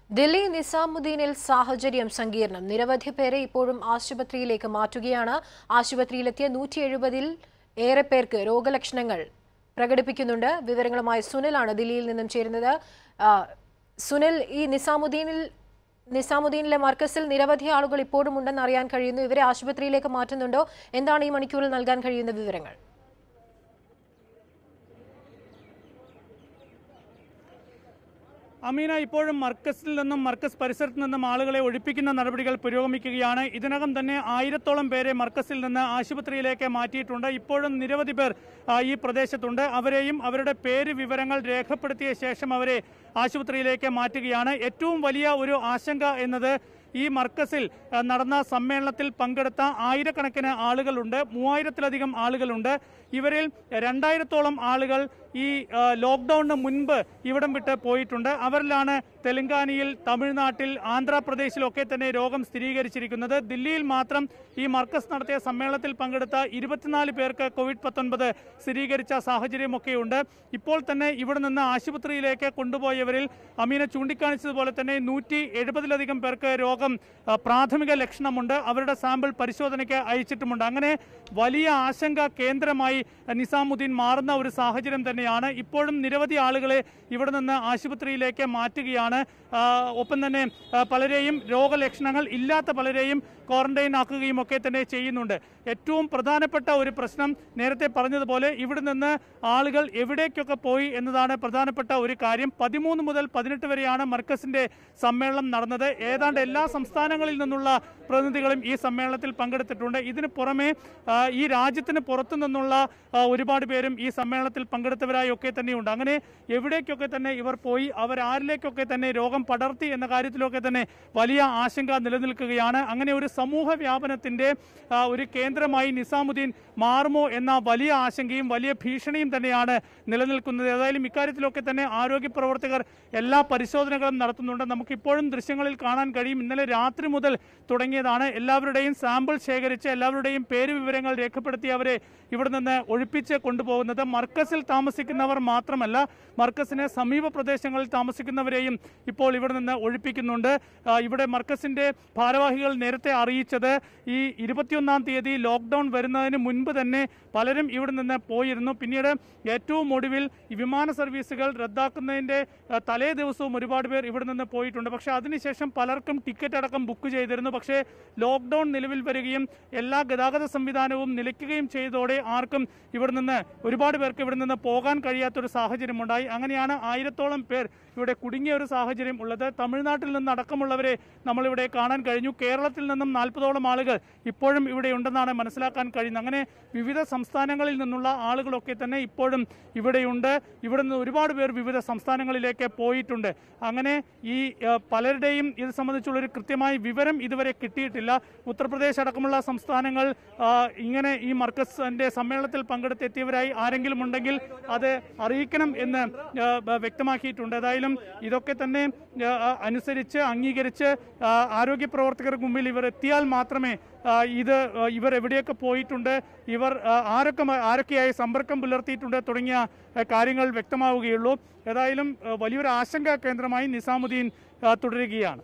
ദില്ലി നിസാമുദ്ദീനിൽ സാഹചര്യം സങ്കീർണം നിരവധി പേരെ ഇപ്പോഴും ആശുപത്രിയിലേക്ക് മാറ്റുകയാണ് ആശുപത്രിയിലെത്തിയ നൂറ്റി എഴുപതിൽ ഏറെ പേർക്ക് രോഗലക്ഷണങ്ങൾ പ്രകടിപ്പിക്കുന്നുണ്ട് വിവരങ്ങളുമായി സുനിലാണ് ദില്ലിയിൽ നിന്നും ചേരുന്നത് ആ, സുനിൽ ഈ നിസാമുദ്ദീനിൽ നിസാമുദ്ദീനിലെ മർക്കസിൽ നിരവധി ആളുകൾ ഇപ്പോഴും ഉണ്ടെന്ന് അറിയാൻ കഴിയുന്നു ഇവരെ ആശുപത്രിയിലേക്ക് മാറ്റുന്നുണ്ടോ എന്താണ് ഈ മണിക്കൂറിൽ നൽകാൻ കഴിയുന്ന വിവരങ്ങൾ അമീന ഇപ്പോഴും മർക്കസിൽ നിന്നും മർക്കസ് പരിസരത്ത് നിന്നും ആളുകളെ ഒഴിപ്പിക്കുന്ന നടപടികൾ പുരോഗമിക്കുകയാണ് ഇതിനകം തന്നെ ആയിരത്തോളം പേരെ മർക്കസിൽ നിന്ന് ആശുപത്രിയിലേക്ക് മാറ്റിയിട്ടുണ്ട് ഇപ്പോഴും നിരവധി പേർ ആ, ഈ പ്രദേശത്തുണ്ട് അവരെയും അവരുടെ പേര് വിവരങ്ങൾ രേഖപ്പെടുത്തിയ ശേഷം അവരെ ആശുപത്രിയിലേക്ക് മാറ്റുകയാണ് ഏറ്റവും വലിയ ഒരു ആശങ്ക എന്നത് ഈ മർക്കസിൽ ആ, നടന്ന സമ്മേളനത്തിൽ പങ്കെടുത്ത ആയിരക്കണക്കിന് ആളുകളുണ്ട് മൂവായിരത്തിലധികം ആളുകളുണ്ട് ഇവരിൽ രണ്ടായിരത്തോളം ആളുകൾ ഈ ആ, ലോക്ക്ഡൌണിന് മുൻപ് ഇവിടം വിട്ട് പോയിട്ടുണ്ട് അവരിലാണ് തെലങ്കാനയിൽ തമിഴ്നാട്ടിൽ ആന്ധ്രാപ്രദേശിലൊക്കെ തന്നെ രോഗം സ്ഥിരീകരിച്ചിരിക്കുന്നത് ദില്ലിയിൽ മാത്രം ഈ മർക്കസ് നടത്തിയ സമ്മേളനത്തിൽ പങ്കെടുത്ത ഇരുപത്തിനാല് പേർക്ക് കോവിഡ് പത്തൊൻപത് സ്ഥിരീകരിച്ച സാഹചര്യമൊക്കെയുണ്ട് ഇപ്പോൾ തന്നെ ഇവിടെ നിന്ന് ആശുപത്രിയിലേക്ക് കൊണ്ടുപോയവരിൽ അമീന ചൂണ്ടിക്കാണിച്ചതുപോലെ തന്നെ നൂറ്റി എഴുപതിലധികം പേർക്ക് രോഗം ആ, പ്രാഥമിക ലക്ഷണമുണ്ട് അവരുടെ സാമ്പിൾ പരിശോധനയ്ക്ക് അയച്ചിട്ടുമുണ്ട് അങ്ങനെ വലിയ ആശങ്ക കേന്ദ്രമായി നിസാമുദ്ദീൻ മാറുന്ന ഒരു സാഹചര്യം തന്നെയാണ് ഇപ്പോഴും നിരവധി ആളുകളെ ഇവിടെ നിന്ന് ആശുപത്രിയിലേക്ക് മാറ്റുകയാണ് ആ, ഒപ്പം തന്നെ ആ, പലരെയും രോഗലക്ഷണങ്ങൾ ഇല്ലാത്ത പലരെയും ക്വാറന്റൈൻ ആക്കുകയും ഒക്കെ തന്നെ ചെയ്യുന്നുണ്ട് ഏറ്റവും പ്രധാനപ്പെട്ട ഒരു പ്രശ്നം നേരത്തെ പറഞ്ഞതുപോലെ ഇവിടെ നിന്ന് ആളുകൾ എവിടേക്കൊക്കെ പോയി എന്നതാണ് പ്രധാനപ്പെട്ട ഒരു കാര്യം പതിമൂന്ന് മുതൽ പതിനെട്ട് വരെയാണ് മർക്കസിന്റെ സമ്മേളനം നടന്നത് ഏതാണ്ട് എല്ലാ സംസ്ഥാനങ്ങളിൽ നിന്നുള്ള പ്രതിനിധികളും ഈ സമ്മേളനത്തിൽ പങ്കെടുത്തിട്ടുണ്ട് ഇതിന് പുറമെ ആ, ഈ രാജ്യത്തിന് പുറത്തു നിന്നുള്ള ആ, ഒരുപാട് പേരും ഈ സമ്മേളനത്തിൽ പങ്കെടുത്തവരായി ഒക്കെ തന്നെയുണ്ട് അങ്ങനെ എവിടേക്കൊക്കെ തന്നെ ഇവർ പോയി അവരാരിലേക്കൊക്കെ തന്നെ രോഗം പടർത്തി എന്ന കാര്യത്തിലൊക്കെ തന്നെ വലിയ ആശങ്ക നിലനിൽക്കുകയാണ് അങ്ങനെ ഒരു സമൂഹ വ്യാപനത്തിന്റെ ആ, ഒരു കേന്ദ്രമായി നിസാമുദ്ദീൻ മാറുമോ എന്ന വലിയ ആശങ്കയും വലിയ ഭീഷണിയും തന്നെയാണ് നിലനിൽക്കുന്നത് ഏതായാലും ഇക്കാര്യത്തിലൊക്കെ തന്നെ ആരോഗ്യ പ്രവർത്തകർ എല്ലാ പരിശോധനകളും നടത്തുന്നുണ്ട് നമുക്കിപ്പോഴും ദൃശ്യങ്ങളിൽ കാണാൻ കഴിയും ഇന്നലെ രാത്രി മുതൽ തുടങ്ങിയതാണ് എല്ലാവരുടെയും സാമ്പിൾ ശേഖരിച്ച് എല്ലാവരുടെയും പേര് വിവരങ്ങൾ രേഖപ്പെടുത്തി അവരെ ഇവിടെ നിന്ന് ഒഴിപ്പിച്ച് കൊണ്ടുപോകുന്നത് മർക്കസിൽ താമസിക്കുന്നവർ മാത്രമല്ല മർക്കസിന് സമീപ പ്രദേശങ്ങളിൽ താമസിക്കുന്നവരെയും ഇപ്പോൾ ഇവിടെ നിന്ന് ഒഴിപ്പിക്കുന്നുണ്ട് ആ, ഇവിടെ മർക്കസിന്റെ ഭാരവാഹികൾ നേരത്തെ അറിയിച്ചത് ഈ ഇരുപത്തിയൊന്നാം തീയതി ലോക്ക്ഡൌൺ വരുന്നതിന് മുൻപ് തന്നെ പലരും ഇവിടെ നിന്ന് പോയിരുന്നു പിന്നീട് ഏറ്റവും ഒടുവിൽ ഈ വിമാന സർവീസുകൾ റദ്ദാക്കുന്നതിന്റെ ആ, തലേ ദിവസവും ഒരുപാട് പേർ ഇവിടെ നിന്ന് പോയിട്ടുണ്ട് പക്ഷേ അതിനുശേഷം പലർക്കും ടിക്കറ്റ് അടക്കം ബുക്ക് ചെയ്തിരുന്നു പക്ഷേ ലോക്ക്ഡൌൺ നിലവിൽ വരികയും എല്ലാ ഗതാഗത സംവിധാനവും നിലയ്ക്കുകയും ചെയ്തതോടെ ആർക്കും ഇവിടെ നിന്ന് ഒരുപാട് പേർക്ക് ഇവിടെ നിന്ന് പോകാൻ കഴിയാത്തൊരു സാഹചര്യമുണ്ടായി അങ്ങനെയാണ് ആയിരത്തോളം പേർ ഇവിടെ കുടുങ്ങിയ ഒരു സാഹചര്യം ഉള്ളത് തമിഴ്നാട്ടിൽ നിന്ന് അടക്കമുള്ളവരെ നമ്മളിവിടെ കാണാൻ കഴിഞ്ഞു കേരളത്തിൽ നിന്നും നാൽപ്പതോളം ആളുകൾ ഇപ്പോഴും ഇവിടെ ഉണ്ടെന്നാണ് മനസ്സിലാക്കാൻ കഴിയുന്നത് അങ്ങനെ വിവിധ സംസ്ഥാനങ്ങളിൽ നിന്നുള്ള ആളുകളൊക്കെ തന്നെ ഇപ്പോഴും ഇവിടെയുണ്ട് ഇവിടെ നിന്ന് ഒരുപാട് പേർ വിവിധ സംസ്ഥാനങ്ങളിലേക്ക് പോയിട്ടുണ്ട് അങ്ങനെ ഈ ആ, പലരുടെയും ഇത് സംബന്ധിച്ചുള്ളൊരു കൃത്യമായ വിവരം ഇതുവരെ കിട്ടിയിട്ടില്ല ഉത്തർപ്രദേശ് അടക്കമുള്ള സംസ്ഥാനങ്ങൾ ആ, ഇങ്ങനെ ഈ മർക്കസിന്റെ സമ്മേളനത്തിൽ പങ്കെടുത്തെത്തിയവരായി ആരെങ്കിലും ഉണ്ടെങ്കിൽ അത് അറിയിക്കണം എന്ന് ആ, ബ- വ്യക്തമാക്കിയിട്ടുണ്ട് ഏതായാലും ഇതൊക്കെ തന്നെ ആ, ആ, അനുസരിച്ച് അംഗീകരിച്ച് ആ, ആരോഗ്യ പ്രവർത്തകർക്ക് മുമ്പിൽ ഇവർ എത്തിയാൽ മാത്രമേ ആ, ഇത് ആ, ഇവർ എവിടെയൊക്കെ പോയിട്ടുണ്ട് ഇവർ ആ, ആരൊക്കെ മ- ആരൊക്കെയായി സമ്പർക്കം പുലർത്തിയിട്ടുണ്ട് തുടങ്ങിയ ആ, കാര്യങ്ങൾ വ്യക്തമാവുകയുള്ളൂ ഏതായാലും ആ, വലിയൊരു ആശങ്കാ കേന്ദ്രമായി നിസാമുദ്ദീൻ ആ, തുടരുകയാണ്